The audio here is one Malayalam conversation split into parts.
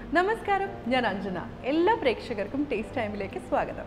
നമസ്കാരം ഞാൻ അഞ്ജന എല്ലാ പ്രേക്ഷകർക്കും ടേസ്റ്റ് ടൈമിലേക്ക് സ്വാഗതം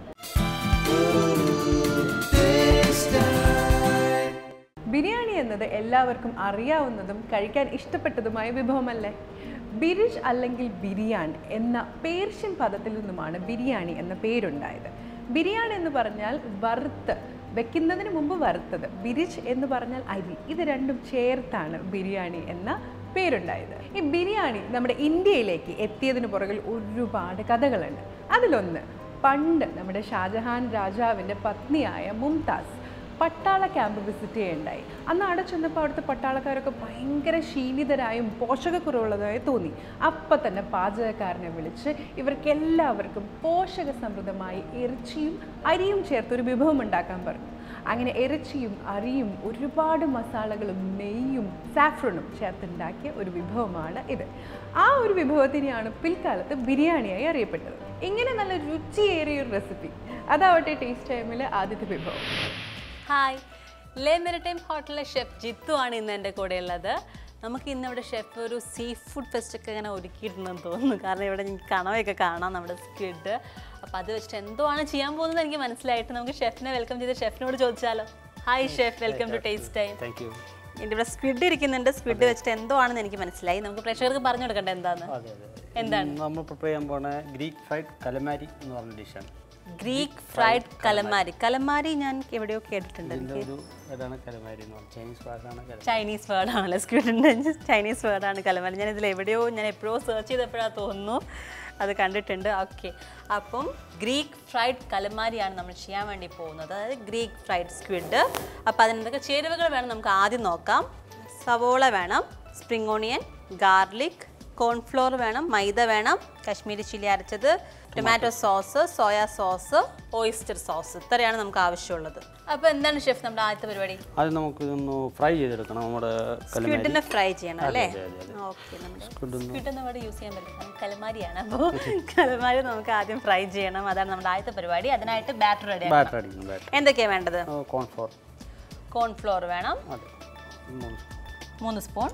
ബിരിയാണി എന്നത് എല്ലാവർക്കും അറിയാവുന്നതും കഴിക്കാൻ ഇഷ്ടപ്പെട്ടതുമായ വിഭവമല്ലേ ബിരിഷ് അല്ലെങ്കിൽ ബിരിയാൻ എന്ന പേർഷ്യൻ പദത്തിൽ നിന്നുമാണ് ബിരിയാണി എന്ന പേരുണ്ടായത് ബിരിയാണി എന്ന് പറഞ്ഞാൽ വറുത്ത് വെക്കുന്നതിന് മുമ്പ് വറുത്തത് ബിരിച്ച് എന്ന് പറഞ്ഞാൽ അരി ഇത് രണ്ടും ചേർത്താണ് ബിരിയാണി എന്ന പേരുണ്ടായത് ഈ ബിരിയാണി നമ്മുടെ ഇന്ത്യയിലേക്ക് എത്തിയതിന് പുറകിൽ ഒരുപാട് കഥകളുണ്ട് അതിലൊന്ന് പണ്ട് നമ്മുടെ ഷാജഹാൻ രാജാവിൻ്റെ പത്നിയായ മുംതാസ് പട്ടാള ക്യാമ്പ് വിസിറ്റ് ചെയ്യുകയുണ്ടായി അന്ന് അവിടെ ചെന്നപ്പോൾ അവിടുത്തെ പട്ടാളക്കാരൊക്കെ ഭയങ്കര ക്ഷീണിതരായും പോഷകക്കുറവുള്ളതായി തോന്നി അപ്പം തന്നെ പാചകക്കാരനെ വിളിച്ച് ഇവർക്ക് എല്ലാവർക്കും പോഷക സമൃദ്ധമായി ഇറച്ചിയും അരിയും ചേർത്തൊരു വിഭവം ഉണ്ടാക്കാൻ പറഞ്ഞു അങ്ങനെ ഇറച്ചിയും അരിയും ഒരുപാട് മസാലകളും നെയ്യും സാഫ്രണും ചേർത്തുണ്ടാക്കിയ ഒരു വിഭവമാണ് ഇത് ആ ഒരു വിഭവത്തിനെയാണ് പിൽക്കാലത്ത് ബിരിയാണിയായി അറിയപ്പെട്ടത് ഇങ്ങനെ നല്ല രുചിയേറിയ ഒരു റെസിപ്പി അതാവട്ടെ ടേസ്റ്റ് ടൈമിലെ ആദ്യത്തെ വിഭവം ഹായ് ലേ മെറിറ്റൈം ഹോട്ടലിലെ ഷെഫ് ജിത്തു ആണ് ഇന്ന് എൻ്റെ കൂടെ ഉള്ളത് നമുക്ക് ഇന്ന് ഇവിടെ ഷെഫ് ഒരു സീ ഫുഡ് ഫെസ്റ്റ് ഒക്കെ ഇങ്ങനെ ഒരുക്കിയിട്ടുണ്ടെന്ന് തോന്നുന്നു കാരണം ഇവിടെ എനിക്ക് കണവയൊക്കെ കാണാം നമ്മുടെ സ്കിഡ് അപ്പോൾ അത് വെച്ചിട്ട് എന്തോ ആണ് ചെയ്യാൻ പോകുന്നത് എനിക്ക് മനസ്സിലായിട്ട് നമുക്ക് ഷെഫിനെ വെൽക്കം ചെയ്ത് ഷെഫിനോട് ചോദിച്ചാലോ hi chef welcome to taste time thank you എൻ്റെ ഇവിടെ സ്ക്വിഡ് ഇരിക്കുന്നുണ്ട് സ്ക്വിഡ് വെച്ചിട്ട് എന്തോ ആണെന്ന് എനിക്ക് മനസ്സിലായി നമുക്ക് പ്രേക്ഷകർക്ക് പറഞ്ഞു കൊടുക്കണ്ടേ എന്താന്ന് അതെ അതെ എന്താണ്? ഇന്ന് നമ്മൾ പ്രിപ്പയർ ചെയ്യാൻ പോണ ഗ്രീക്ക് ഫ്രൈഡ് കലമാരി എന്ന് പറഞ്ഞ ഡിഷാണ് ഗ്രീക്ക് ഫ്രൈഡ് കലമാരി കലമാരി ഞാൻ എവിടെയോ കേട്ടിട്ടുണ്ട് ഇതിൻ്റെ ഒരു ഇതാണ് കലമാരി എന്ന് പറഞ്ഞാൽ ചൈനീസ് ഭാഷയാണ് കലമാരി ചൈനീസ് വേർഡാണല്ലോ സ്ക്വിഡിൻ്റെ ചൈനീസ് വേർഡാണ് കലമല ഞാൻ ഇതിൽ എവിടെയോ ഞാൻ എപ്പോഴോ സെർച്ച് ചെയ്തപ്പോഴാണ് തോന്നുന്നു അത് കണ്ടിട്ടുണ്ട് ഓക്കെ അപ്പം ഗ്രീക്ക് ഫ്രൈഡ് കലമാരിയാണ് നമ്മൾ ചെയ്യാൻ വേണ്ടി പോകുന്നത് അതായത് ഗ്രീക്ക് ഫ്രൈഡ് സ്ക്വിഡ് അപ്പോൾ അതിനെന്തൊക്കെ ചേരുവകൾ വേണം നമുക്ക് ആദ്യം നോക്കാം സവോള വേണം സ്പ്രിംഗ് ഓണിയൻ ഗാർലിക് കോൺഫ്ലോർ വേണം മൈദ വേണം കാശ്മീരി ചില്ലി അരച്ചത് tomato sauce soya sauce oyster sauce ഇത്രയാണ് നമുക്ക് ആവശ്യമുള്ളത് അപ്പോൾ എന്താണ് ഷെഫ് നമ്മുടെ ആദ്യത്തെ പരിപാടി അത് നമുക്ക് ഇതൊന്ന് ഫ്രൈ ചെയ്തെടുക്കണം നമ്മുടെ കലമാരി സ്ക്വിഡിനെ ഫ്രൈ ചെയ്യണം അല്ലേ അതെ, അതെ, അതെ. ഓക്കെ നമ്മുടെ സ്ക്വിഡ് ഒന്ന് സ്ക്വിഡ് എന്ന വേർഡ് യൂസ് ചെയ്യാൻ പറ്റില്ല കാരണം കലമാരിയാണ് അപ്പോൾ കലമാരി നമുക്ക് ആദ്യം ഫ്രൈ ചെയ്യണം അതാണ് നമ്മുടെ ആദ്യത്തെ പരിപാടി അതിനായിട്ട് ബാറ്റർ റെഡി ബാറ്റർ അടിക്കണം ബാറ്റർ എന്തൊക്കെയാണ് വേണ്ടത് കോൺഫ്ലോർ കോൺഫ്ലോർ വേണം അതെ മൂന്ന് മൂന്ന് സ്പൂൺ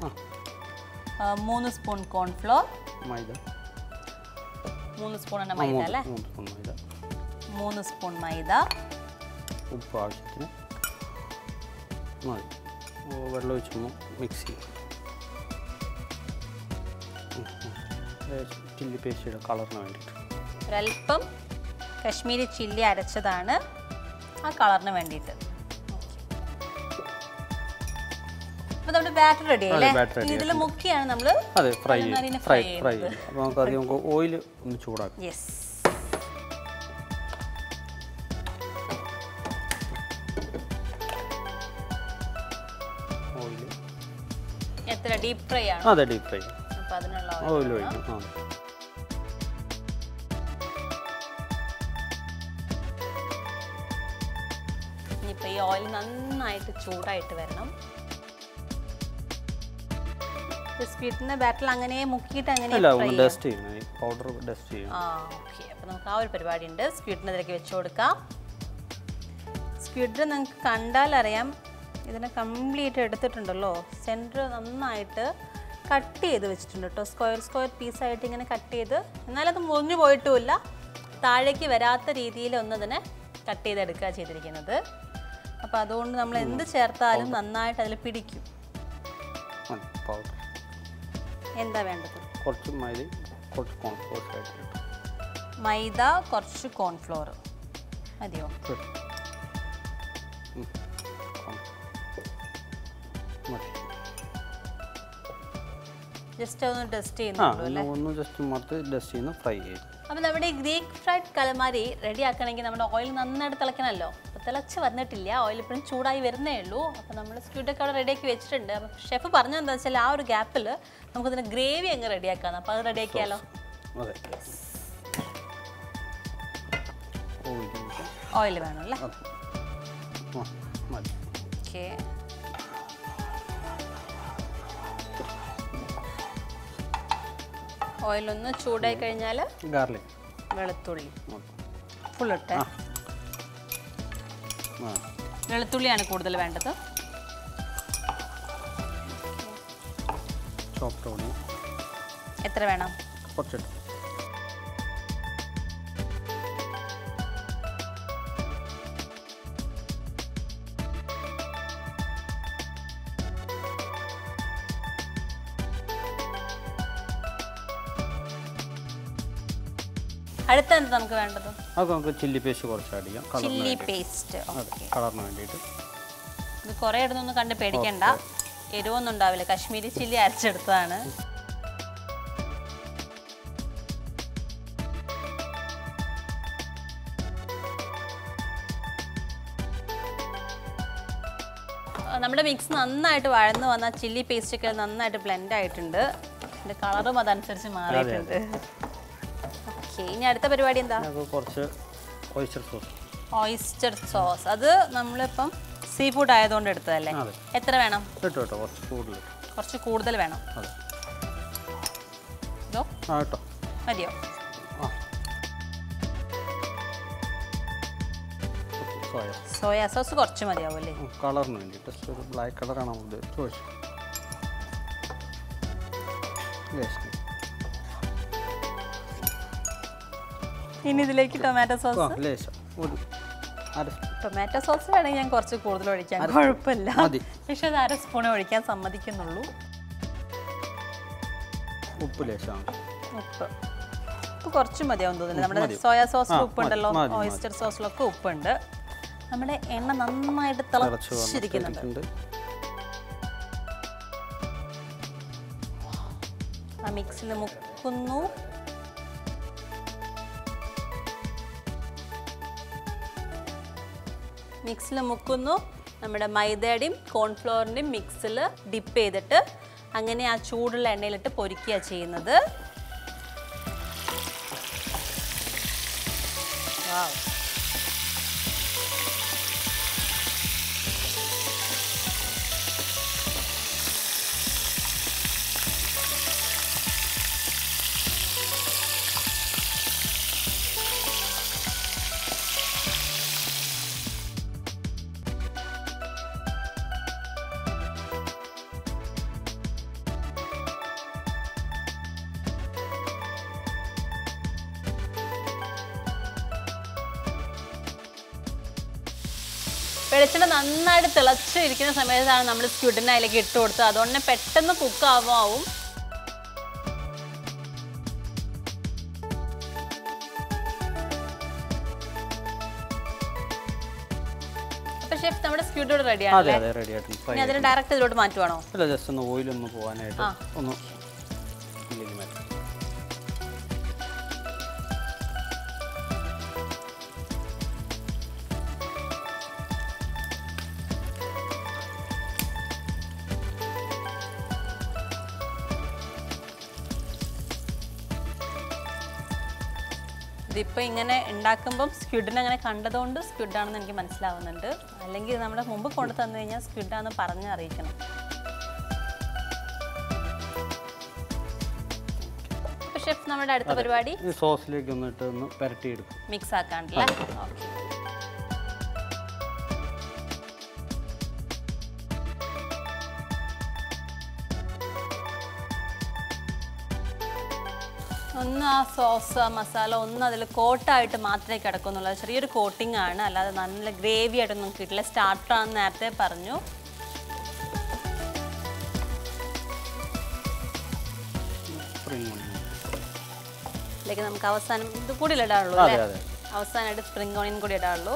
മൂന്ന് സ്പൂൺ കോൺഫ്ലോർ മൈദ മൂന്ന് സ്പൂൺ എണ്ണ ആ, മൈദ മൂന്ന് അല്ലേ മൂന്ന് സ്പൂൺ മൈദ മൂന്ന് സ്പൂൺ മൈദ ഉപ്പ് ആവശ്യത്തിന് മതി ഓ, വെള്ളം ഒഴിച്ച് മിക്സ് ചെയ്യും ചില്ലി പേസ്റ്റിയുടെ കളറിന് വേണ്ടിയിട്ട് ഒരല്പം കശ്മീരി ചില്ലി അരച്ചതാണ് ആ കളറിന് വേണ്ടിയിട്ട് അപ്പോൾ നമ്മുടെ ബാറ്റർ റെഡി അതെ, ആയില്ലേ batter ready ഇതിൽ മുക്കിയാണ് നമ്മൾ അതെ ഫ്രൈ കലമാരിനെ ചെയ്യും ഫ്രൈ fry ഫ്രൈ ചെയ്യുന്നത്. ചെയ്യും അപ്പോൾ നമുക്ക് ആദ്യം നമുക്ക് ഓയിൽ ഒന്ന് ചൂടാക്കാം യെസ് ഓയിൽ എത്ര ഡീപ്പ് ഫ്രൈ ആണ് അതെ ഡീപ് ഫ്രൈ അപ്പോൾ അതിനുള്ള ഓയിൽ ഒഴിക്കും ആ ഇനിയിപ്പോൾ ഈ ഓയിൽ നന്നായിട്ട് ചൂടായിട്ട് വരണം ബിസ്ക്കറ്റിൻ്റെ ബാറ്റിൽ അങ്ങനെ മുക്കിയിട്ട് അങ്ങനെ അല്ല ഫ്രൈ ഒന്ന് ഡസ്റ്റ് ചെയ്യണം ഈ പൗഡർ ഡസ്റ്റ് ചെയ്യണം ആ ഓക്കെ അപ്പോൾ നമുക്ക് ആ ഒരു പരിപാടി ഉണ്ട് സ്ക്വിഡിന് ഇതിലേക്ക് വെച്ച് കൊടുക്കാം സ്ക്വിഡ് നിങ്ങൾക്ക് കണ്ടാൽ അറിയാം ഇതിനെ കംപ്ലീറ്റ് എടുത്തിട്ടുണ്ടല്ലോ സെൻറ്റർ നന്നായിട്ട് കട്ട് ചെയ്ത് വെച്ചിട്ടുണ്ട് കേട്ടോ സ്ക്വയർ സ്ക്വയർ പീസായിട്ട് ഇങ്ങനെ കട്ട് ചെയ്ത് എന്നാലത് മുറിഞ്ഞു പോയിട്ടുമില്ല താഴേക്ക് വരാത്ത രീതിയിൽ ഒന്ന് ഇതിനെ കട്ട് ചെയ്തെടുക്കുക ചെയ്തിരിക്കുന്നത് അപ്പോൾ അതുകൊണ്ട് നമ്മൾ എന്ത് ചേർത്താലും നന്നായിട്ട് അതിൽ പിടിക്കും മതി പൗഡർ എന്താ വേണ്ടത് കുറച്ച് മൈദ കുറച്ച് കോൺഫ്ലോർ ആയിട്ട് മൈദ കുറച്ച് കോൺഫ്ലോർ മതിയോ മതി ജസ്റ്റ് ഒന്ന് ടെസ്റ്റ് ആ ചെയ്യുന്നുള്ളൂ ഒന്ന് ഒന്ന് ജസ്റ്റ് മറത്ത് ഡസ്റ്റ് ചെയ്യുന്ന ഫ്രൈ ചെയ്യും അപ്പോൾ നമ്മുടെ ഈ ഗ്രീക്ക് ഫ്രൈഡ് കലമാരി റെഡി ആക്കണമെങ്കിൽ നമ്മുടെ ഓയിൽ നന്നായിട്ട് തിളയ്ക്കണമല്ലോ അപ്പോൾ തിളച്ച് വന്നിട്ടില്ല ഓയിൽ ഇപ്പോഴും ചൂടായി വരുന്നേ ഉള്ളൂ അപ്പോൾ നമ്മൾ സ്ക്യൂഡൊക്കെ അവിടെ റെഡിയാക്കി വെച്ചിട്ടുണ്ട് അപ്പോൾ ഷെഫ് പറഞ്ഞത് എന്താ വെച്ചാൽ ആ ഒരു ഗ്യാപ്പിൽ നമുക്കതിന് ഗ്രേവി അങ്ങ് റെഡിയാക്കാം അപ്പോൾ അത് റെഡിയാക്കിയാലോ അതെ ഓയിൽ ഓയിൽ വേണം അല്ലേ അതെ ആ മതി ഓക്കെ ഓയിലൊന്ന് ചൂടായി കഴിഞ്ഞാൽ ഗാർലിക് വെളുത്തുള്ളി മതി ഫുൾ ഇട്ടേ ആ ആ വെളുത്തുള്ളിയാണ് കൂടുതൽ വേണ്ടത് ചോപ്ഡ് ഓണിയൻ എത്ര വേണം കുറച്ചിട്ട് അടുത്ത എന്താ നമുക്ക് വേണ്ടത് അത് നമുക്ക് ചില്ലി പേസ്റ്റ് കുറച്ച് ആഡ് ചെയ്യാം കളറിന് ചില്ലി വേണ്ടി പേസ്റ്റ് അതെ കളറിന് വേണ്ടിയിട്ട് ഇത് കുറേ ഇടുന്നൊന്നും കണ്ട് പേടിക്കണ്ട എരിവൊന്നും ഉണ്ടാവില്ല കാശ്മീരി ചില്ലി അരച്ചെടുത്തതാണ് ആ, നമ്മുടെ മിക്സ് നന്നായിട്ട് വഴന്ന് വന്ന ചില്ലി പേസ്റ്റ് ഒക്കെ നന്നായിട്ട് ബ്ലെൻഡ് ആയിട്ടുണ്ട് അതിന്റെ കളറും അതനുസരിച്ച് മാറിയിട്ടുണ്ട് ഓക്കെ ഇനി അടുത്ത പരിപാടി എന്താ നമുക്ക് കുറച്ച് ഓയിസ്റ്റർ സോസ് ഓയിസ്റ്റർ സോസ് അത് നമ്മളിപ്പം സീ ഫുഡ് ആയതുകൊണ്ട് എടുത്തതല്ലേ അതെ. എത്ര വേണം ഇട്ടു കേട്ടോ കുറച്ച് കൂടുതൽ കുറച്ച് കൂടുതൽ വേണം അതെ ഇതോ ആ കേട്ടോ മതിയോ ആ സോയ സോയാ സോസ് കുറച്ച് മതിയാവും അല്ലേ കളറിന് വേണ്ടി ജസ്റ്റ് ഒരു ബ്ലാക്ക് കളറാണ് നമ്മൾ ചോദിച്ചത് ലേശം. ഇനി ഇതിലേക്ക് ടൊമാറ്റോ ആ സോസ് ലേശം ഒരു അര സ്പൂൺ. ടൊമാറ്റോ സോസ് വേണമെങ്കിൽ ഞാൻ കുറച്ച് കൂടുതൽ ഒഴിക്കാൻ കുഴപ്പമില്ല മതി. പക്ഷെ അത് അര സ്പൂൺ ഒഴിക്കാൻ സമ്മതിക്കുന്നുള്ളൂ ഉപ്പ് ലേശമാണ് ഉപ്പ് ഉപ്പ് കുറച്ച് മതിയാവും തോന്നുന്നു നമ്മുടെ മതി. സോയാ സോസിൽ ആ, ഉപ്പുണ്ടല്ലോ മതി, മതി, മതി. ഓയിസ്റ്റർ സോസിലൊക്കെ ഉപ്പുണ്ട് നമ്മുടെ എണ്ണ നന്നായിട്ട് തിളച്ച് തിളച്ചിരിക്കുന്നുണ്ട് വന്നിട്ടുണ്ട് ആ മിക്സിൽ മുക്കുന്നു മിക്സിൽ മുക്കുന്നു നമ്മുടെ മൈദയുടെയും കോൺഫ്ലോറിൻ്റെയും മിക്സിൽ ഡിപ്പ് ചെയ്തിട്ട് അങ്ങനെ ആ ചൂടുള്ള എണ്ണയിലിട്ട് പൊരിക്കുക ചെയ്യുന്നത് Wow. വെളിച്ചെണ്ണ നന്നായിട്ട് തിളച്ച് ഇരിക്കുന്ന സമയത്താണ് നമ്മൾ സ്ക്യൂഡിനെ അതിലേക്ക് ഇട്ട് കൊടുത്തത് അതുകൊണ്ട് തന്നെ പെട്ടെന്ന് കുക്ക് ആവാവും അപ്പൊ ഷെഫ് നമ്മുടെ സ്ക്യൂഡ് റെഡി അതെ ആണല്ലേ അതെ റെഡി ആയിട്ടുണ്ട് ഫ്രൈ ഇനി അതിന് ഡയറക്റ്റ് ഇതിലോട്ട് മാറ്റുവാണോ അല്ല ജസ്റ്റ് ഒന്ന് ഓയിലൊന്ന് പോകാനായിട്ട് ആ. ഒന്ന് ഇതിലേക്ക് മാറ്റാം ഇതിപ്പോൾ ഇങ്ങനെ ഉണ്ടാക്കുമ്പം സ്ക്വിഡിനെ അങ്ങനെ കണ്ടതുകൊണ്ട് സ്ക്വിഡാണെന്ന് എനിക്ക് മനസ്സിലാവുന്നുണ്ട് അല്ലെങ്കിൽ ഇത് നമ്മുടെ മുമ്പ് കൊണ്ടു തന്നു കഴിഞ്ഞാൽ സ്ക്വിഡാന്ന് പറഞ്ഞ് അറിയിക്കണം അപ്പോൾ ഷെഫ് നമ്മുടെ അടുത്ത പരിപാടി ഈ സോസിലേക്ക് ഒന്ന് ഇട്ട് ഒന്ന് പുരട്ടിയെടുക്കും മിക്സ് ആക്കാണ്ടല്ലേ ഓക്കെ ഒന്ന് ആ സോസ് ആ മസാല ഒന്ന് അതിൽ കോട്ടായിട്ട് മാത്രമേ കിടക്കുന്നുള്ളൂ അത് ചെറിയൊരു കോട്ടിംഗ് ആണ് അല്ലാതെ നല്ല ഗ്രേവി ആയിട്ടൊന്നും കിട്ടില്ല സ്റ്റാർട്ടർ ആണെന്ന് നേരത്തെ പറഞ്ഞു സ്പ്രിംഗ് ഇതിലേക്ക് നമുക്ക് അവസാനം ഇത് കൂടി ഇടാറുള്ളൂ അതെ അല്ലേ അതെ അവസാനമായിട്ട് സ്പ്രിംഗ് ഓണിയൻ കൂടി ഇടാറുള്ളൂ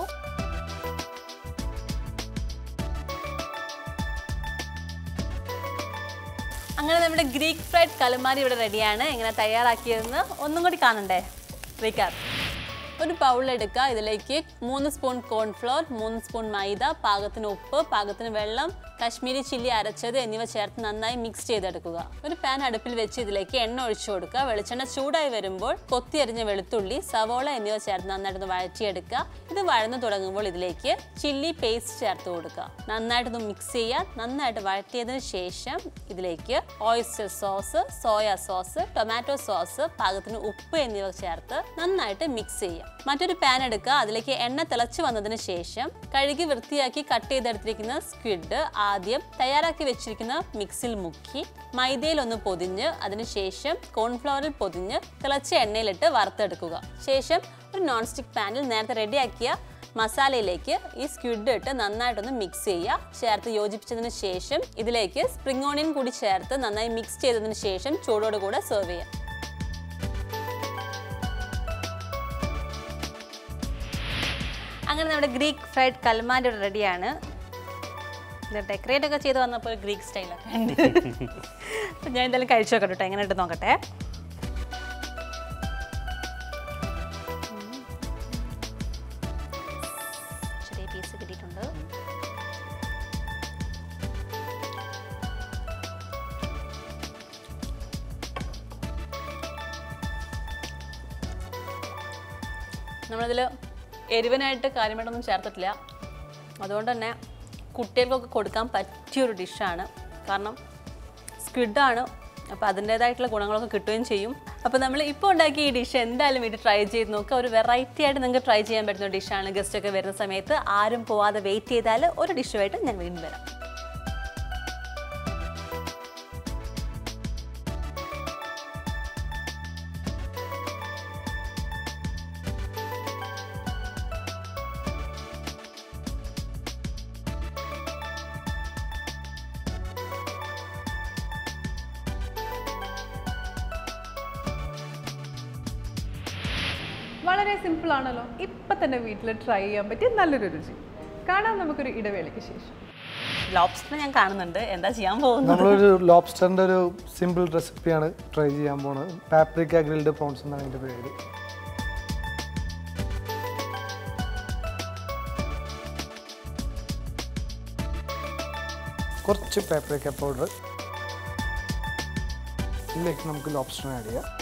അങ്ങനെ നമ്മുടെ ഗ്രീക്ക് ഫ്രൈഡ് കലുമാരി ഇവിടെ റെഡിയാണ് എങ്ങനെ തയ്യാറാക്കിയതെന്ന് ഒന്നും കൂടി കാണണ്ടേ റീക്കാർ ഒരു ബൗൾ എടുക്കുക ഇതിലേക്ക് മൂന്ന് സ്പൂൺ കോൺഫ്ലോർ മൂന്ന് സ്പൂൺ മൈദ പാകത്തിന് ഉപ്പ് പാകത്തിന് വെള്ളം കാശ്മീരി ചില്ലി അരച്ചത് എന്നിവ ചേർത്ത് നന്നായി മിക്സ് ചെയ്തെടുക്കുക ഒരു പാൻ അടുപ്പിൽ വെച്ച് ഇതിലേക്ക് എണ്ണ ഒഴിച്ചു കൊടുക്കുക വെളിച്ചെണ്ണ ചൂടായി വരുമ്പോൾ കൊത്തി അരിഞ്ഞ വെളുത്തുള്ളി സവോള എന്നിവ ചേർത്ത് നന്നായിട്ടൊന്ന് വഴറ്റിയെടുക്കുക ഇത് വഴന്നു തുടങ്ങുമ്പോൾ ഇതിലേക്ക് ചില്ലി പേസ്റ്റ് ചേർത്ത് കൊടുക്കുക നന്നായിട്ടൊന്ന് മിക്സ് ചെയ്യുക നന്നായിട്ട് വഴറ്റിയതിന് ശേഷം ഇതിലേക്ക് oyster sauce soya sauce tomato sauce പാകത്തിന് ഉപ്പ് എന്നിവ ചേർത്ത് നന്നായിട്ട് മിക്സ് ചെയ്യുക മറ്റൊരു പാൻ എടുക്കുക അതിലേക്ക് എണ്ണ തിളച്ചു വന്നതിന് ശേഷം കഴുകി വൃത്തിയാക്കി കട്ട് ചെയ്തെടുത്തിരിക്കുന്ന സ്ക്വിഡ് ആദ്യം തയ്യാറാക്കി വെച്ചിരിക്കുന്ന മിക്സിൽ മുക്കി മൈദയിൽ ഒന്ന് പൊതിഞ്ഞ് അതിനുശേഷം കോൺഫ്ലവറിൽ പൊതിഞ്ഞ് തിളച്ച എണ്ണയിലിട്ട് വറുത്തെടുക്കുക ശേഷം ഒരു നോൺ സ്റ്റിക് പാനിൽ നേരത്തെ റെഡിയാക്കിയ മസാലയിലേക്ക് ഈ സ്ക്വിഡ് ഇട്ട് നന്നായിട്ടൊന്ന് മിക്സ് ചെയ്യുക ചേർത്ത് യോജിപ്പിച്ചതിന് ശേഷം ഇതിലേക്ക് സ്പ്രിംഗ് ഓണിയൻ കൂടി ചേർത്ത് നന്നായി മിക്സ് ചെയ്തതിന് ശേഷം ചൂടോട് കൂടെ സെർവ് ചെയ്യുക അങ്ങനെ നമ്മുടെ ഗ്രീക്ക് ഫ്രൈഡ് കൽമാരി റെഡിയാണ് ഇത് ഡെക്കറേറ്റ് ഒക്കെ ചെയ്ത് വന്നപ്പോൾ ഗ്രീക്ക് സ്റ്റൈലൊക്കെ ഉണ്ട് അപ്പം ഞാൻ എന്തായാലും കഴിച്ചു നോക്കട്ടെ കേട്ടോ എങ്ങനെ ഉണ്ട് നോക്കട്ടെ ഉം. ചെറിയ പീസ് കിട്ടിയിട്ടുണ്ട് നമ്മളിതിൽ എരിവിനായിട്ട് കാര്യമായിട്ടൊന്നും ചേർത്തിട്ടില്ല അതുകൊണ്ട് തന്നെ കുട്ടികൾക്കൊക്കെ കൊടുക്കാൻ പറ്റിയൊരു ഡിഷാണ് കാരണം സ്ക്വിഡാണ് അപ്പോൾ അതിൻ്റേതായിട്ടുള്ള ഗുണങ്ങളൊക്കെ കിട്ടുകയും ചെയ്യും അപ്പോൾ നമ്മൾ ഇപ്പോൾ ഉണ്ടാക്കിയ ഈ ഡിഷ് എന്തായാലും വീട്ടിൽ ട്രൈ ചെയ്ത് നോക്കുക ഒരു വെറൈറ്റി ആയിട്ട് നിങ്ങൾക്ക് ട്രൈ ചെയ്യാൻ പറ്റുന്ന ഡിഷാണ് ഗസ്റ്റ് ഒക്കെ വരുന്ന സമയത്ത് ആരും പോവാതെ വെയിറ്റ് ചെയ്താൽ ഒരു ഡിഷുമായിട്ട് ഞാൻ വീണ്ടും വരാം വളരെ സിമ്പിൾ ആണല്ലോ ഇപ്പം തന്നെ വീട്ടിൽ ട്രൈ ചെയ്യാൻ പറ്റിയ നല്ലൊരു രുചി കാണാം നമുക്കൊരു ഇടവേളയ്ക്ക് ശേഷം ലോബ്സ്റ്റർ ഞാൻ കാണുന്നുണ്ട് എന്താ ചെയ്യാൻ പോകുന്നത് നമ്മളൊരു ലോബ്സ്റ്ററിൻ്റെ ഒരു സിമ്പിൾ റെസിപ്പിയാണ് ട്രൈ ചെയ്യാൻ പോണത് പാപ്രിക്ക ഗ്രിൽഡ് പ്രോൺസ് എന്നാണ് അതിൻ്റെ പേര് കുറച്ച് പാപ്രിക്ക പൗഡർ ഇതിലേക്ക് നമുക്ക് ലോബ്സ്റ്റർ ആഡ് ചെയ്യാം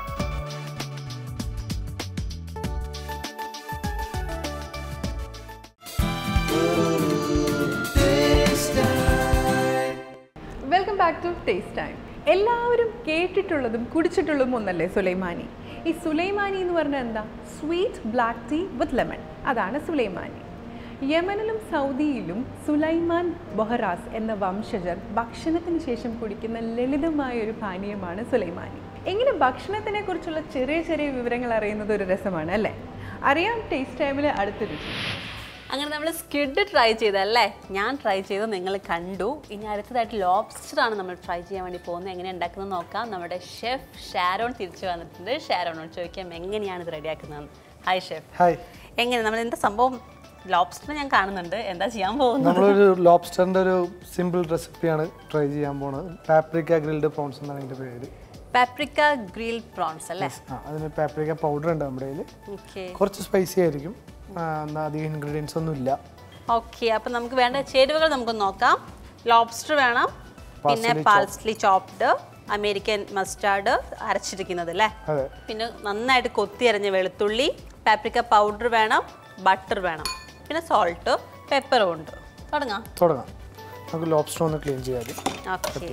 welcome back to taste time എല്ലാവരും കേട്ടിട്ടുള്ളതും കുടിച്ചിട്ടുള്ളതും ഒന്നല്ലേ സുലൈമാനി ഈ സുലൈമാനി എന്ന് പറഞ്ഞാൽ എന്താ sweet black tea with lemon അതാണ് സുലൈമാനി യമനിലും സൗദിയിലും സുലൈമാൻ ബൊഹറാസ് എന്ന വംശജർ ഭക്ഷണത്തിന് ശേഷം കുടിക്കുന്ന ലളിതമായ ഒരു പാനീയമാണ് സുലൈമാനി എങ്ങനെ ഭക്ഷണത്തിനെ കുറിച്ചുള്ള ചെറിയ ചെറിയ വിവരങ്ങൾ അറിയുന്നത് ഒരു രസമാണ് അല്ലേ അറിയാം ടേസ്റ്റ് ടൈമിലെ അടുത്ത രുചി അങ്ങനെ നമ്മൾ സ്കിഡ് ട്രൈ ചെയ്തല്ലേ ഞാൻ ട്രൈ ചെയ്ത് നിങ്ങൾ കണ്ടു ഇനി അടുത്തതായിട്ട് ലോബ്സ്റ്റർ ആണ് നമ്മൾ ട്രൈ ചെയ്യാൻ വേണ്ടി പോകുന്നത് എങ്ങനെ ഉണ്ടാക്കുന്നത് നോക്കാം നമ്മുടെ ഷെഫ് ഷാരോൺ തിരിച്ചു വന്നിട്ടുണ്ട് ഷാരോണോട് ചോദിക്കാം എങ്ങനെയാണ് ഇത് റെഡിയാക്കുന്നതെന്ന് ഹായ് ഷെഫ് ഹായ് എങ്ങനെ നമ്മൾ എന്താ സംഭവം ലോബ്സ്റ്റർ ഞാൻ കാണുന്നുണ്ട് എന്താ ചെയ്യാൻ പോകുന്നത് നമ്മളൊരു ലോബ്സ്റ്ററിൻ്റെ ഒരു സിമ്പിൾ റെസിപ്പിയാണ് ട്രൈ ചെയ്യാൻ പോണത് പാപ്രിക്ക ഗ്രിൽഡ് പ്രോൺസ് എന്നാണ് അതിൻ്റെ പേര് പാപ്രിക്ക ഗ്രിൽ പ്രോൺസ് അല്ലേ ആ അതിന് പാപ്രിക്ക പൗഡർ ഉണ്ട് നമ്മുടെ കയ്യിൽ ഓക്കെ കുറച്ച് സ്പൈസി ആയിരിക്കും ആ, എന്നാ അധികം ഇൻഗ്രീഡിയൻസ് ഒന്നും ഇല്ല ഓക്കെ അപ്പം നമുക്ക് വേണ്ട ചേരുവകൾ നമുക്ക് നോക്കാം ലോബ്സ്റ്റർ വേണം പിന്നെ Parsley parsley chopped American mustard അരച്ചിരിക്കുന്നത് അല്ലേ അതെ പിന്നെ നന്നായിട്ട് കൊത്തി അരിഞ്ഞ വെളുത്തുള്ളി പാപ്രിക്ക പൗഡർ വേണം ബട്ടർ വേണം പിന്നെ സോൾട്ട് പെപ്പറും ഉണ്ട് തുടങ്ങാം തുടങ്ങാം നമുക്ക് ലോബ്സ്റ്റർ ഒന്ന് ക്ലീൻ ചെയ്യാം ഓക്കെ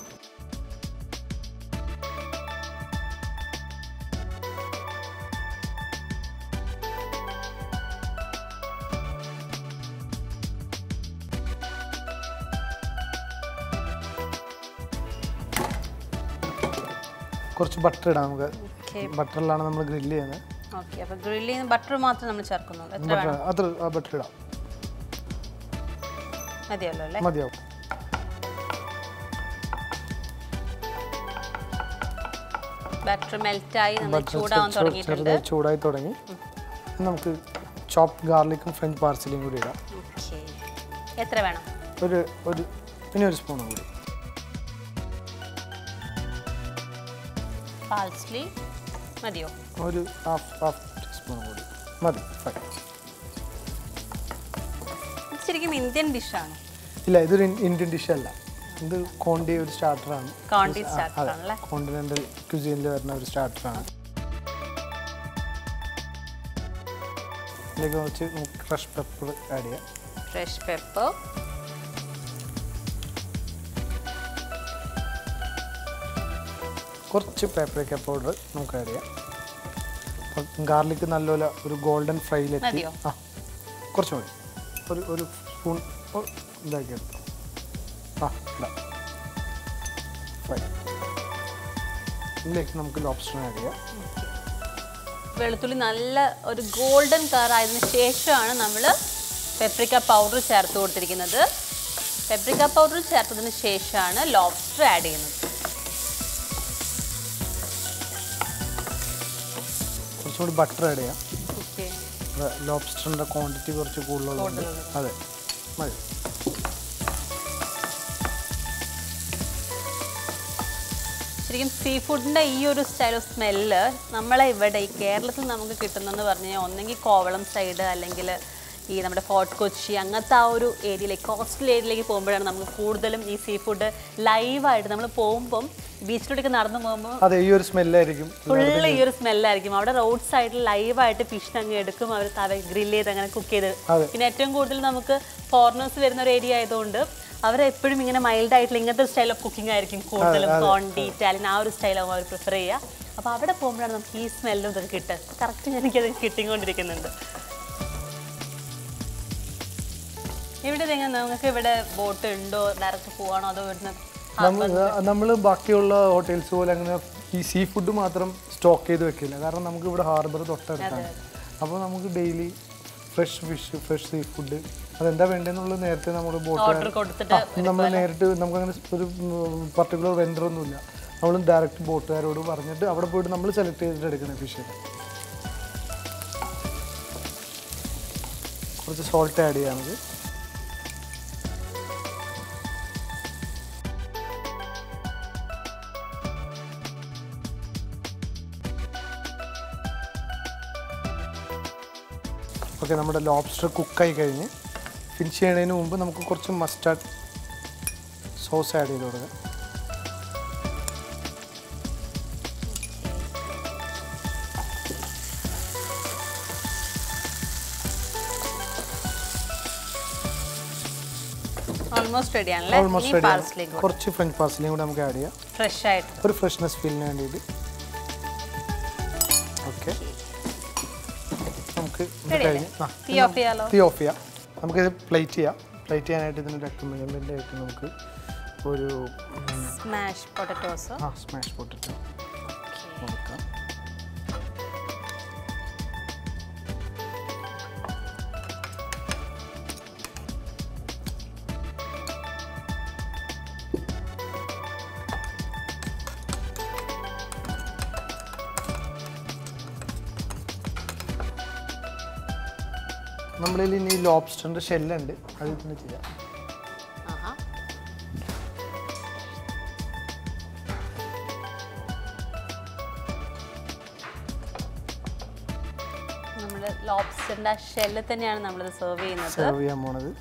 കുറച്ച് ബട്ടർ ഇടാം നമുക്ക് ഓക്കെ ബട്ടറിലാണ് നമ്മൾ ഗ്രില്ല് ചെയ്യുന്നത് ഓക്കെ അപ്പോൾ ഗ്രില്ലിൽ നിന്ന് ബട്ടർ മാത്രം നമ്മൾ ചേർക്കുന്നുള്ളൂ എത്ര ബട്ടർ വേണം അത് ആ ബട്ടർ ഇടാം മതിയല്ലോ അല്ലേ മതിയാവും ബട്ടർ മെൽറ്റായി നമ്മൾ ബട്ടർ ചൂടാവാൻ തുടങ്ങിയിട്ടുണ്ട് ചെറുതായി ചൂടായി തുടങ്ങി നമുക്ക് ചോപ്പ് ഗാർലിക്കും ഫ്രഞ്ച് പാർസലിയും കൂടി ഇടാം ഓക്കെ എത്ര വേണം ഒരു ഒരു പിന്നെ ഒരു സ്പൂണും കൂടി പാൾസ്ലി മതിയോ ഒരു ഹാഫ് ഹാഫ് ടീസ്പൂൺ കൂടി മതി ഫൈൻ ഇത് ശരിക്കും ഇന്ത്യൻ ഡിഷാണ് ഇല്ല ഇതൊരു ഇൻ- ഇന്ത്യൻ ഡിഷ് അല്ല ഇത് കോണ്ടി ഒരു സ്റ്റാർട്ടറാണ് കോണ്ടി സ്റ്റാർട്ടർ ആണല്ലേ കോണ്ടിനെൻ്റൽ ക്യുസീനിൽ വരുന്ന ഒരു സ്റ്റാർട്ടറാണ് ഇതിലേക്ക് കുറച്ച് നമുക്ക് ക്രഷ് പെപ്പർ ആഡ് ചെയ്യാം ഫ്രഷ് പെപ്പർ കുറച്ച് പാപ്രിക്ക പൗഡർ നമുക്ക് ആഡ് ചെയ്യാം ഗാർലിക് നല്ലപോലെ ഒരു ഗോൾഡൻ ഫ്രൈയിലെത്തി മതിയോ? ആ കുറച്ച് മതി ഒരു ഒരു സ്പൂൺ ഇതാക്കി എടുത്തു ആ ഇടാം ഫ്രൈ ഇതിലേക്ക് നമുക്ക് ലോബ്സ്റ്റർ ആഡ് ചെയ്യാം വെളുത്തുള്ളി നല്ല ഒരു ഗോൾഡൻ കളർ ആയതിനു ശേഷമാണ് നമ്മൾ പെപ്രിക്ക പൗഡർ ചേർത്ത് കൊടുത്തിരിക്കുന്നത് പെപ്രിക്ക പൗഡർ ചേർത്തതിന് ശേഷമാണ് ലോബ്സ്റ്റർ ആഡ് ചെയ്യുന്നത് കുറച്ചും കൂടി ബട്ടർ ആഡ് ചെയ്യാം ഓക്കെ ലോബ്സ്റ്ററിൻ്റെ ക്വാണ്ടിറ്റി കുറച്ച് കൂടുതലുണ്ട് അതെ മതി ശരിക്കും സീ ഫുഡിൻ്റെ ഈ ഒരു സ്റ്റൈൽ ഓഫ് സ്മെല്ല് നമ്മളെ ഇവിടെ ഈ കേരളത്തിൽ നമുക്ക് കിട്ടുന്നതെന്ന് പറഞ്ഞു കഴിഞ്ഞാൽ ഒന്നെങ്കിൽ കോവളം സൈഡ് അല്ലെങ്കിൽ ഈ നമ്മുടെ ഫോർട്ട് കൊച്ചി അങ്ങനത്തെ ആ ഒരു ഏരിയയിലേക്ക് കോസ്റ്റൽ ഏരിയയിലേക്ക് പോകുമ്പോഴാണ് നമുക്ക് കൂടുതലും ഈ സീ ഫുഡ് ലൈവായിട്ട് നമ്മൾ പോകുമ്പം ബീച്ചിലൂടെയൊക്കെ നടന്നു പോകുമ്പോൾ അതെ ഈ ഒരു സ്മെല്ലായിരിക്കും ഫുള്ള് ഈ ഒരു സ്മെല്ലായിരിക്കും അവിടെ റോഡ് സൈഡിൽ ലൈവായിട്ട് ഫിഷ് അങ്ങ് എടുക്കും അവർ തവ ഗ്രില്ല് ചെയ്ത് അങ്ങനെ കുക്ക് ചെയ്ത് അതെ. പിന്നെ ഏറ്റവും കൂടുതൽ നമുക്ക് ഫോറിനേഴ്സ് വരുന്ന ഒരു ഏരിയ ആയതുകൊണ്ട് അവരെപ്പോഴും ഇങ്ങനെ മൈൽഡ് ആയിട്ടുള്ള ഇങ്ങനത്തെ സ്റ്റൈൽ ഓഫ് കുക്കിംഗ് ആയിരിക്കും കൂടുതലും കോണ്ടി ഇറ്റാലിയൻ ആ ഒരു സ്റ്റൈലാവും അവർ പ്രിഫർ ചെയ്യുക അപ്പോൾ അവിടെ പോകുമ്പോഴാണ് നമുക്ക് ഈ സ്മെല്ലും ഇതൊക്കെ കിട്ടുക കറക്റ്റ് എനിക്കത് കിട്ടിക്കൊണ്ടിരിക്കുന്നുണ്ട് ഇവിടെ എങ്ങനെ നിങ്ങൾക്ക് ഇവിടെ ബോട്ട് ഉണ്ടോ ഡയറക്റ്റ് പോവാണോ അതോ ഇവിടുന്ന് നമ്മൾ ബാക്കിയുള്ള ഹോട്ടൽസ് പോലെ അങ്ങനെ ഈ സീ ഫുഡ് മാത്രം സ്റ്റോക്ക് ചെയ്ത് വെക്കില്ല കാരണം നമുക്ക് ഇവിടെ ഹാർബർ തൊട്ടടുത്താണ് അപ്പോൾ നമുക്ക് daily fresh fish fresh seafood അതെന്താ വേണ്ടതെന്നുള്ളത് നേരത്തെ നമ്മൾ ബോട്ട് ഓർഡർ കൊടുത്തിട്ട് നമ്മൾ നേരിട്ട് നമുക്കങ്ങനെ ഒരു പർട്ടിക്കുലർ വെണ്ടർ ഒന്നുമില്ല നമ്മൾ ഡയറക്റ്റ് ബോട്ടുകാരോട് പറഞ്ഞിട്ട് അവിടെ പോയിട്ട് നമ്മൾ സെലക്ട് ചെയ്തിട്ട് എടുക്കുന്ന ഫിഷ് കുറച്ച് സോൾട്ട് ആഡ് ചെയ്യാം നമുക്ക് ഓക്കെ നമ്മുടെ ലോബ്സ്റ്റർ കുക്കായി കഴിഞ്ഞ് ഫിനിഷ് ചെയ്യുന്നതിന് മുമ്പ് നമുക്ക് കുറച്ച് മസ്റ്റാർഡ് സോസ് ആഡ് ചെയ്ത് കൊടുക്കാം ഓൾമോസ്റ്റ് റെഡി ആണല്ലേ ഓൾമോസ്റ്റ് ഇനി റെഡി പാർസലേക്ക് കുറച്ച് ഫ്രഞ്ച് പാർസലിയും കൂടെ നമുക്ക് ആഡ് ചെയ്യാം ഫ്രഷ് ആയിട്ട് ഒരു ഫ്രഷ്നെസ് ഫീലിന് വേണ്ടിയിട്ട് ഓക്കെ നമുക്ക് ഇത് കഴിഞ്ഞ് ആ തീ ഓഫ് ചെയ്യാലോ തീ ഓഫ് ചെയ്യാം നമുക്കിത് പ്ലേറ്റ് ചെയ്യാം പ്ലേറ്റ് ചെയ്യാനായിട്ട് ഇതിന് റെക്കമെൻഡ് ആയിട്ട് നമുക്ക് ഒരു സ്മാഷ് പൊട്ടറ്റോസ് ആ സ്മാഷ് പൊട്ടിട്ട് കൊടുക്കാം നമ്മളിൽ ഇനി ലോബ്സ്റ്ററിൻ്റെ ഷെല്ലുണ്ട് അത് തന്നെ ചെയ്യാം ആഹാ നമ്മൾ ലോബ്സ്റ്ററിൻ്റെ ആ ഷെല്ലിൽ തന്നെയാണ് നമ്മളിത് സെർവ് ചെയ്യുന്നത് സെർവ് ചെയ്യാൻ പോണത്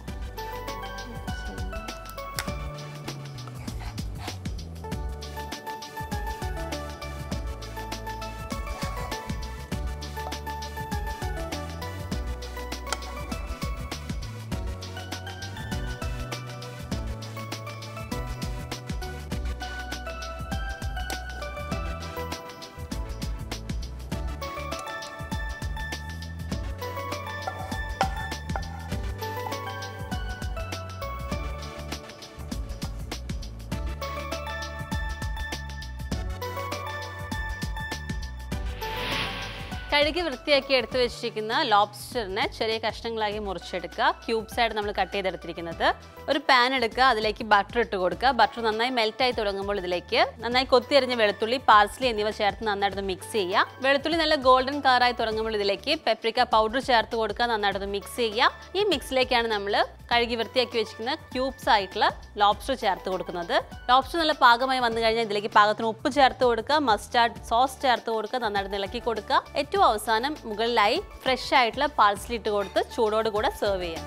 കഴുകി വൃത്തിയാക്കി എടുത്തു വെച്ചിരിക്കുന്ന ലോബ്സ്റ്ററിനെ ചെറിയ കഷ്ണങ്ങളാക്കി മുറിച്ചെടുക്കുക ക്യൂബ്സ് ആയിട്ട് നമ്മൾ കട്ട് ചെയ്തെടുത്തിരിക്കുന്നത് ഒരു പാൻ എടുക്കുക അതിലേക്ക് ബട്ടർ ഇട്ട് കൊടുക്കുക ബട്ടർ നന്നായി മെൽറ്റ് ആയി തുടങ്ങുമ്പോൾ ഇതിലേക്ക് നന്നായി കൊത്തിയരിഞ്ഞ വെളുത്തുള്ളി പാർസ്ലി എന്നിവ ചേർത്ത് നന്നായിട്ട് മിക്സ് ചെയ്യുക വെളുത്തുള്ളി നല്ല ഗോൾഡൻ കളറായി തുടങ്ങുമ്പോൾ ഇതിലേക്ക് പെപ്രിക്ക പൗഡർ ചേർത്ത് കൊടുക്കുക നന്നായിട്ട് മിക്സ് ചെയ്യുക ഈ മിക്സിലേക്കാണ് നമ്മൾ കഴുകി വൃത്തിയാക്കി വെച്ചിരിക്കുന്ന ക്യൂബ്സ് ആയിട്ടുള്ള ലോബ്സ്റ്റർ ചേർത്ത് കൊടുക്കുന്നത് ലോബ്സ്റ്റർ നല്ല പാകമായി വന്നു കഴിഞ്ഞാൽ ഇതിലേക്ക് പാകത്തിന് ഉപ്പ് ചേർത്ത് കൊടുക്കുക മസ്റ്റാർഡ് സോസ് ചേർത്ത് കൊടുക്കുക നന്നായിട്ട് ഇളക്കി കൊടുക്കുക ഏറ്റവും അവസാനം മുകളിലായി ഫ്രഷ് ആയിട്ടുള്ള പാർസലി ഇട്ട് കൊടുത്ത് ചൂടോട് കൂടെ സെർവ് ചെയ്യാം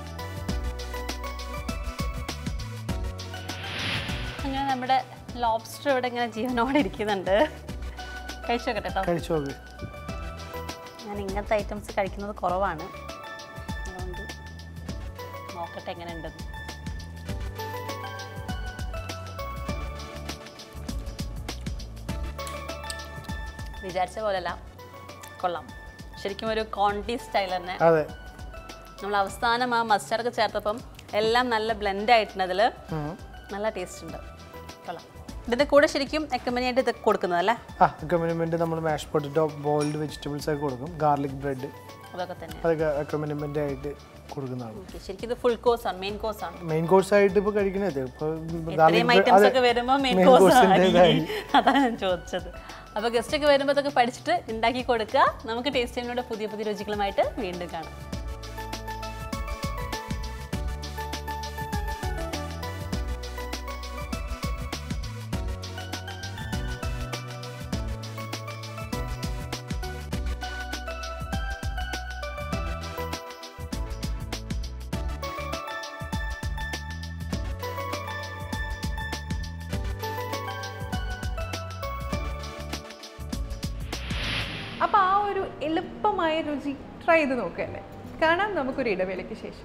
അങ്ങനെ നമ്മുടെ ലോബ്സ്റ്റർ ഇവിടെ ഇങ്ങനെ ജീവനോടെ ഇരിക്കുന്നുണ്ട് കഴിച്ചു നോക്കട്ടെ കേട്ടോ കഴിച്ചു നോക്ക് ഞാൻ ഇങ്ങനത്തെ ഐറ്റംസ് കഴിക്കുന്നത് കുറവാണ് അതുകൊണ്ട് നോക്കട്ടെ എങ്ങനെ ഉണ്ടെന്ന് വിചാരിച്ച പോലല്ല കൊള്ളാം ശരിക്കും ഒരു കോണ്ടി സ്റ്റൈൽ തന്നെ അതെ നമ്മൾ അവസാനം ആ മസ്റ്റാർഡൊക്കെ ചേർത്തപ്പം എല്ലാം നല്ല ബ്ലെൻഡ് ആയിട്ടുണ്ട് അതിൽ ഉം. നല്ല ടേസ്റ്റ് ഉണ്ട് കൊള്ളാം ഇതിൻ്റെ കൂടെ ശരിക്കും എക്കമ്പനിയായിട്ട് ഇത് കൊടുക്കുന്നതല്ലേ ആ അക്കോമ്പനിമെന്റ് നമ്മൾ മാഷ് പൊട്ടറ്റോ ബോയിൽഡ് വെജിറ്റബിൾസ് ഒക്കെ കൊടുക്കും ഗാർലിക് ബ്രെഡ് അതൊക്കെ തന്നെ അതൊക്കെ അക്കോമ്പനിമെന്റ് ആയിട്ട് കൊടുക്കുന്നതാണ് ഓക്കെ ശരിക്കും ഇത് ഫുൾ കോഴ്സ് ആണ് മെയിൻ കോഴ്സ് ആണ് മെയിൻ കോഴ്സ് ആയിട്ട് ഇപ്പോൾ കഴിക്കുന്നത് ഇപ്പോൾ ഇത്രയും ഐറ്റംസ് ഒക്കെ വരുമ്പോൾ മെയിൻ കോഴ്സ് ആണ് അതാണ് ഞാൻ ചോദിച്ചത് അപ്പോൾ ഗസ്റ്റ് ഒക്കെ വരുമ്പോൾ ഇതൊക്കെ പഠിച്ചിട്ട് ഉണ്ടാക്കി കൊടുക്കുക നമുക്ക് ടേസ്റ്റ് ടൈമിലൂടെ പുതിയ പുതിയ രുചികളുമായിട്ട് വീണ്ടും കാണാം അപ്പോൾ ആ ഒരു എളുപ്പമായ രുചി ട്രൈ ചെയ്ത് നോക്കല്ലേ കാണാം നമുക്കൊരു ഇടവേളയ്ക്ക് ശേഷം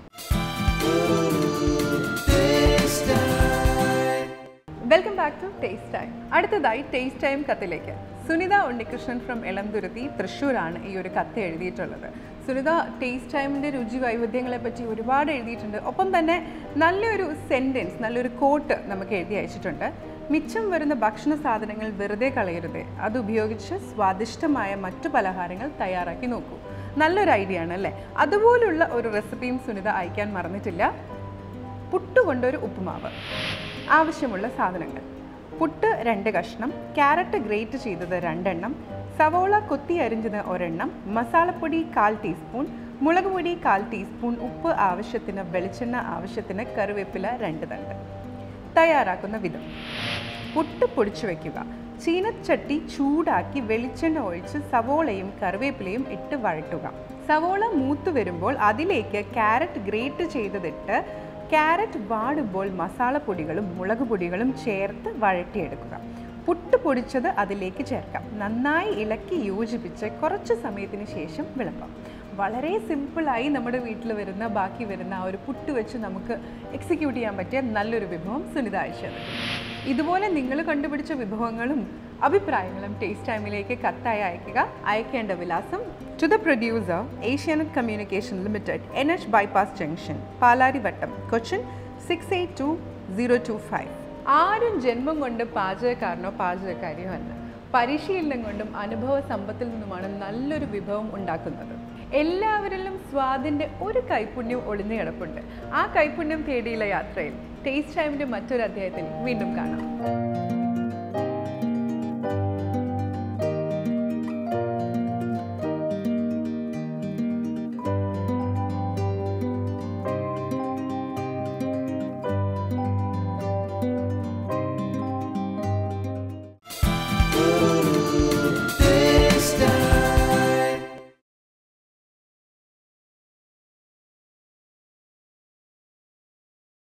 welcome back to taste time അടുത്തതായി ടേസ്റ്റ് ടൈം കത്തിലേക്ക് സുനിത ഉണ്ണികൃഷ്ണൻ ഫ്രം എളംതുരുത്തി തൃശ്ശൂരാണ് ഈ ഒരു കത്ത് എഴുതിയിട്ടുള്ളത് സുനിത ടേസ്റ്റ് ടൈമിൻ്റെ രുചി വൈവിധ്യങ്ങളെ പറ്റി ഒരുപാട് എഴുതിയിട്ടുണ്ട് ഒപ്പം തന്നെ നല്ലൊരു സെൻറ്റൻസ് നല്ലൊരു കോട്ട് നമുക്ക് എഴുതി അയച്ചിട്ടുണ്ട് മിച്ചം വരുന്ന ഭക്ഷണ സാധനങ്ങൾ വെറുതെ കളയരുത് അത് ഉപയോഗിച്ച് സ്വാദിഷ്ടമായ മറ്റു പലഹാരങ്ങൾ തയ്യാറാക്കി നോക്കൂ നല്ലൊരു ഐഡിയ ആണ് അല്ലേ അതുപോലുള്ള ഒരു റെസിപ്പിയും സുനിത അയക്കാൻ മറന്നിട്ടില്ല പുട്ടുകൊണ്ടൊരു ഉപ്പുമാവ് ആവശ്യമുള്ള സാധനങ്ങൾ പുട്ട് രണ്ട് കഷ്ണം ക്യാരറ്റ് ഗ്രേറ്റ് ചെയ്തത് രണ്ടെണ്ണം സവോള കൊത്തി അരിഞ്ഞത് ഒരെണ്ണം മസാലപ്പൊടി കാൽ ടീസ്പൂൺ മുളക് പൊടി കാൽ ടീസ്പൂൺ ഉപ്പ് ആവശ്യത്തിന് വെളിച്ചെണ്ണ ആവശ്യത്തിന് കറിവേപ്പില രണ്ട് തണ്ട് തയ്യാറാക്കുന്ന വിധം പുട്ട് പൊടിച്ചു വയ്ക്കുക ചീനച്ചട്ടി ചൂടാക്കി വെളിച്ചെണ്ണ ഒഴിച്ച് സവോളയും കറിവേപ്പിലയും ഇട്ട് വഴറ്റുക സവോള മൂത്ത് വരുമ്പോൾ അതിലേക്ക് ക്യാരറ്റ് ഗ്രേറ്റ് ചെയ്തതിട്ട് ക്യാരറ്റ് വാടുമ്പോൾ മസാലപ്പൊടികളും മുളക് പൊടികളും ചേർത്ത് വഴറ്റിയെടുക്കുക പുട്ട് പൊടിച്ചത് അതിലേക്ക് ചേർക്കാം നന്നായി ഇളക്കി യോജിപ്പിച്ച് കുറച്ച് സമയത്തിന് ശേഷം വിളമ്പാം വളരെ സിമ്പിളായി നമ്മുടെ വീട്ടിൽ വരുന്ന ബാക്കി വരുന്ന ആ ഒരു പുട്ട് വെച്ച് നമുക്ക് എക്സിക്യൂട്ട് ചെയ്യാൻ പറ്റിയ നല്ലൊരു വിഭവം സുനിത അയച്ചത് ഇതുപോലെ നിങ്ങൾ കണ്ടുപിടിച്ച വിഭവങ്ങളും അഭിപ്രായങ്ങളും ടേസ്റ്റ് ടൈമിലേക്ക് കത്തായി അയക്കുക അയക്കേണ്ട വിലാസം to the producer Asianet communication limited N H bypass junction Palarivattom Cochin six eight two zero two five ആരും ജന്മം കൊണ്ട് പാചകക്കാരനോ പാചകക്കാരിയോ അല്ല പരിശീലനം കൊണ്ടും അനുഭവ സമ്പത്തിൽ നിന്നുമാണ് നല്ലൊരു വിഭവം ഉണ്ടാക്കുന്നത് എല്ലാവരിലും സ്വാദിൻ്റെ ഒരു കൈപുണ്യം ഒളിഞ്ഞു കിടപ്പുണ്ട് ആ കൈപുണ്യം തേടിയുള്ള യാത്രയിൽ ടേസ്റ്റ് ടൈമിൻ്റെ മറ്റൊരു അധ്യായത്തിൽ വീണ്ടും കാണാം